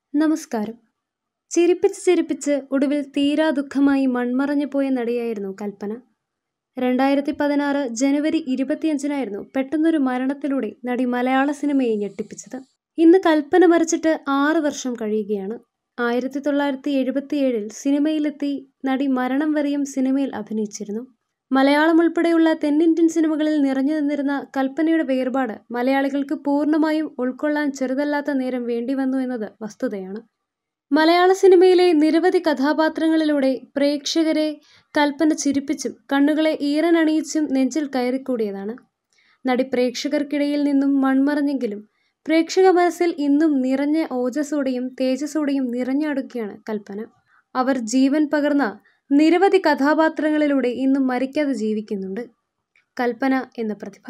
നമസ്കാരം ചിരിപ്പിച്ച് ചിരിപ്പിച്ച് ഒടുവിൽ തീരാ ദുഃഖമായി മൺമറഞ്ഞു പോയ നടിയായിരുന്നു കൽപ്പന രണ്ടായിരത്തി പതിനാറ് ജനുവരി ഇരുപത്തിയഞ്ചിനായിരുന്നു പെട്ടെന്നൊരു മരണത്തിലൂടെ നടി മലയാള സിനിമയെ ഞെട്ടിപ്പിച്ചത് ഇന്ന് കൽപ്പന മരിച്ചിട്ട് ആറ് വർഷം കഴിയുകയാണ് ആയിരത്തി തൊള്ളായിരത്തി എഴുപത്തിയേഴിൽ സിനിമയിലെത്തി നടി മരണം വരെയും സിനിമയിൽ അഭിനയിച്ചിരുന്നു മലയാളം ഉൾപ്പെടെയുള്ള തെന്നിന്ത്യൻ സിനിമകളിൽ നിറഞ്ഞു നിന്നിരുന്ന കൽപ്പനയുടെ വേർപാട് മലയാളികൾക്ക് പൂർണ്ണമായും ഉൾക്കൊള്ളാൻ ചെറുതല്ലാത്ത നേരം വേണ്ടിവന്നു എന്നത് വസ്തുതയാണ് മലയാള സിനിമയിലെ നിരവധി കഥാപാത്രങ്ങളിലൂടെ പ്രേക്ഷകരെ കൽപ്പന ചിരിപ്പിച്ചും കണ്ണുകളെ ഈറനണിയിച്ചും നെഞ്ചിൽ കയറിക്കൂടിയതാണ് നടി പ്രേക്ഷകർക്കിടയിൽ നിന്നും മൺമറഞ്ഞെങ്കിലും പ്രേക്ഷക മനസ്സിൽ ഇന്നും നിറഞ്ഞ ഓജസ്സോടെയും തേജസ്സോടെയും നിറഞ്ഞാടുകയാണ് കൽപ്പന അവർ ജീവൻ പകർന്ന നിരവധി കഥാപാത്രങ്ങളിലൂടെ ഇന്നും മരിക്കാതെ ജീവിക്കുന്നുണ്ട് കൽപ്പന എന്ന പ്രതിഭ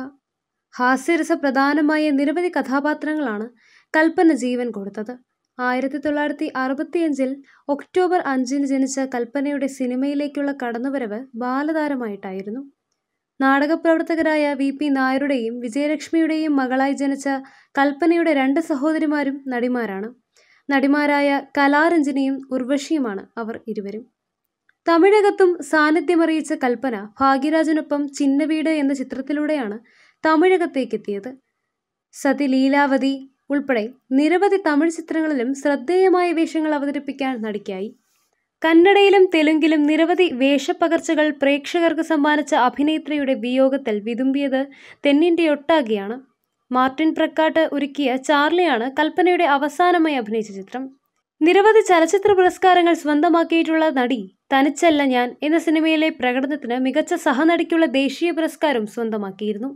ഹാസ്യരസ പ്രധാനമായ നിരവധി കഥാപാത്രങ്ങളാണ് കൽപ്പന ജീവൻ കൊടുത്തത് ആയിരത്തി തൊള്ളായിരത്തി അറുപത്തിയഞ്ചിൽ ഒക്ടോബർ അഞ്ചിന് ജനിച്ച കൽപ്പനയുടെ സിനിമയിലേക്കുള്ള കടന്നുവരവ് ബാലതാരമായിട്ടായിരുന്നു നാടകപ്രവർത്തകരായ വി പി നായരുടെയും വിജയലക്ഷ്മിയുടെയും മകളായി ജനിച്ച കൽപ്പനയുടെ രണ്ട് സഹോദരിമാരും നടിമാരാണ് നടിമാരായ കലാരഞ്ജനിയും ഉർവശിയുമാണ് അവർ ഇരുവരും തമിഴകത്തും സാന്നിധ്യമറിയിച്ച കൽപ്പന ഭാഗ്യരാജനൊപ്പം ചിന്നവീട് എന്ന ചിത്രത്തിലൂടെയാണ് തമിഴകത്തേക്കെത്തിയത് സതി ലീലാവതി ഉൾപ്പെടെ നിരവധി തമിഴ് ചിത്രങ്ങളിലും ശ്രദ്ധേയമായ വേഷങ്ങൾ അവതരിപ്പിക്കാൻ നടിക്കായി കന്നഡയിലും തെലുങ്കിലും നിരവധി വേഷപ്പകർച്ചകൾ പ്രേക്ഷകർക്ക് സമ്മാനിച്ച അഭിനേത്രിയുടെ വിയോഗത്തിൽ വിതുമ്പിയത് തെന്നിന്ത്യയൊട്ടാകെയാണ് മാർട്ടിൻ പ്രക്കാട്ട് ഒരുക്കിയ ചാർലിയാണ് കൽപ്പനയുടെ അവസാനമായി അഭിനയിച്ച ചിത്രം നിരവധി ചലച്ചിത്ര പുരസ്കാരങ്ങൾ സ്വന്തമാക്കിയിട്ടുള്ള നടി തനിച്ചല്ല ഞാൻ എന്ന സിനിമയിലെ പ്രകടനത്തിന് മികച്ച സഹനടിക്കുള്ള ദേശീയ പുരസ്കാരം സ്വന്തമാക്കിയിരുന്നു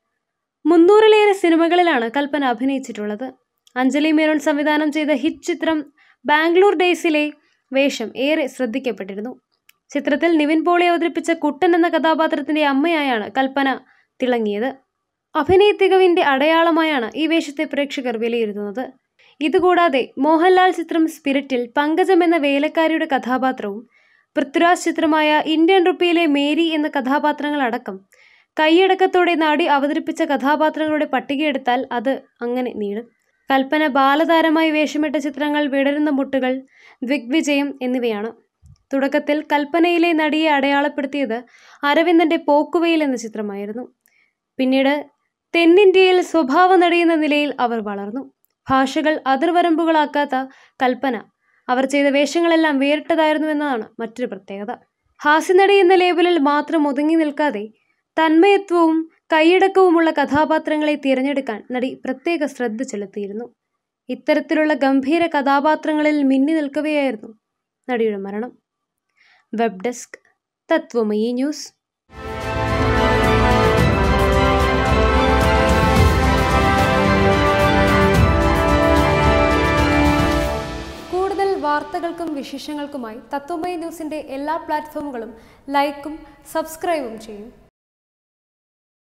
മുന്നൂറിലേറെ സിനിമകളിലാണ് കൽപ്പന അഭിനയിച്ചിട്ടുള്ളത് അഞ്ജലി മേനോൻ സംവിധാനം ചെയ്ത ഹിറ്റ് ചിത്രം ബാംഗ്ലൂർ ഡേയ്സിലെ വേഷം ഏറെ ശ്രദ്ധിക്കപ്പെട്ടിരുന്നു ചിത്രത്തിൽ നിവിൻ പോളി അവതരിപ്പിച്ച കുട്ടൻ എന്ന കഥാപാത്രത്തിന്റെ അമ്മയായാണ് കൽപ്പന തിളങ്ങിയത് അഭിനയ തികവിന്റെ അടയാളമായാണ് ഈ വേഷത്തെ പ്രേക്ഷകർ വിലയിരുത്തുന്നത് ഇതുകൂടാതെ മോഹൻലാൽ ചിത്രം സ്പിരിറ്റിൽ പങ്കജം എന്ന വേലക്കാരിയുടെ കഥാപാത്രവും പൃഥ്വിരാജ് ചിത്രമായ ഇന്ത്യൻ റുപ്പിയിലെ മേരി എന്ന കഥാപാത്രങ്ങളടക്കം കൈയടക്കത്തോടെ നാടി അവതരിപ്പിച്ച കഥാപാത്രങ്ങളുടെ പട്ടികയെടുത്താൽ അത് അങ്ങനെ നീളും കൽപ്പന ബാലതാരമായി വേഷമിട്ട ചിത്രങ്ങൾ വിടരുന്ന മുട്ടുകൾ ദിഗ്വിജയം എന്നിവയാണ് തുടക്കത്തിൽ കൽപ്പനയിലെ നടിയെ അടയാളപ്പെടുത്തിയത് അരവിന്ദന്റെ പോക്കുവെയിൽ എന്ന ചിത്രമായിരുന്നു പിന്നീട് തെന്നിന്ത്യയിൽ സ്വഭാവ നടിയെന്ന നിലയിൽ അവർ വളർന്നു ഭാഷകൾ അതിർവരമ്പുകളാക്കാത്ത കൽപ്പന അവർ ചെയ്ത വേഷങ്ങളെല്ലാം വേറിട്ടതായിരുന്നു എന്നതാണ് മറ്റൊരു പ്രത്യേകത ഹാസ്യനടി എന്ന ലേബലിൽ മാത്രം ഒതുങ്ങി നിൽക്കാതെ തന്മയത്വവും കൈയടക്കവുമുള്ള കഥാപാത്രങ്ങളെ തിരഞ്ഞെടുക്കാൻ നടി പ്രത്യേക ശ്രദ്ധ ചെലുത്തിയിരുന്നു ഇത്തരത്തിലുള്ള ഗംഭീര കഥാപാത്രങ്ങളിൽ മിന്നി നിൽക്കവെയായിരുന്നു നടിയുടെ മരണം വെബ് ഡെസ്ക് തത്വമയി ന്യൂസ് കൂടുതൽ വാർത്തകൾക്കും വിശേഷങ്ങൾക്കുമായി തത്വമയി ന്യൂസിൻ്റെ എല്ലാ പ്ലാറ്റ്ഫോമുകളും ലൈക്കും സബ്സ്ക്രൈബും ചെയ്യും